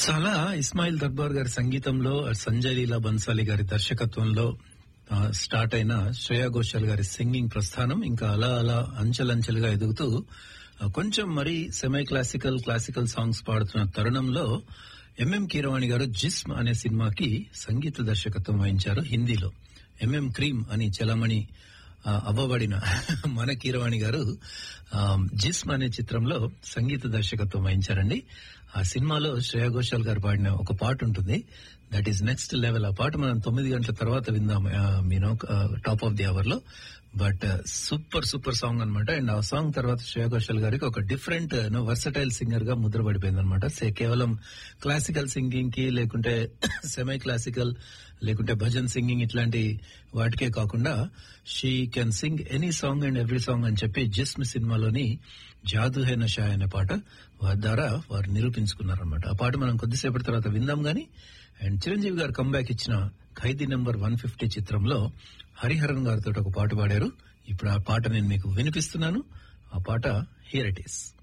చాలా ఇస్మాయిల్ దర్బార్ గారి సంగీతంలో సంజయ్ లీలా బన్సాలి గారి దర్శకత్వంలో ఆ, స్టార్ట్ అయిన శ్రేయా ఘోషాల్ గారి సింగింగ్ ప్రస్థానం ఇంకా అలా అలా అంచెలంచెలుగా ఎదుగుతూ ఆ, కొంచెం మరీ సెమై క్లాసికల్ క్లాసికల్ సాంగ్స్ పాడుతున్న తరుణంలో ఎంఎం కీరవాణి గారు జిస్మ్ అనే సినిమాకి సంగీత దర్శకత్వం వహించారు హిందీలో ఎంఎం క్రీమ్ అని చలమణి ఆ, అవ్వబడిన మన కీరవాణి గారు ఆ, జిస్మ్ అనే చిత్రంలో సంగీత దర్శకత్వం వహించారండి ఆ సినిమాలో శ్రేయా ఘోషాల్ గారు పాడిన ఒక పాట ఉంటుంది దట్ ఈస్ నెక్స్ట్ లెవెల్ ఆ పాట మనం తొమ్మిది గంటల తర్వాత విందాం మీనో టాప్ ఆఫ్ ది అవర్ లో బట్ సూపర్ సూపర్ సాంగ్ అన్నమాట అండ్ ఆ సాంగ్ తర్వాత శ్రేయా ఘోషాల్ గారికి ఒక డిఫరెంట్ వర్సటైల్ సింగర్ గా ముద్ర పడిపోయింది అనమాట కేవలం క్లాసికల్ సింగింగ్ కి లేకుంటే సెమై క్లాసికల్ లేకుంటే భజన్ సింగింగ్ ఇట్లాంటి వాటికే కాకుండా she can sing any song and every song అని చెప్పి జిస్మ్ సినిమాలోని జాదు హే నషా అనే పాట వారి ద్వారా వారు నిరూపించుకున్నారనమాట ఆ పాట మనం కొద్దిసేపటి తర్వాత విందాం గాని అండ్ చిరంజీవి గారు కంబ్యాక్ ఇచ్చిన ఖైదీ నెంబర్ వన్ ఫిఫ్టీ చిత్రంలో హరిహరన్ గారితో ఒక పాట పాడారు ఇప్పుడు ఆ పాట నేను మీకు వినిపిస్తున్నాను ఆ పాట హియర్ ఇట్ ఈస్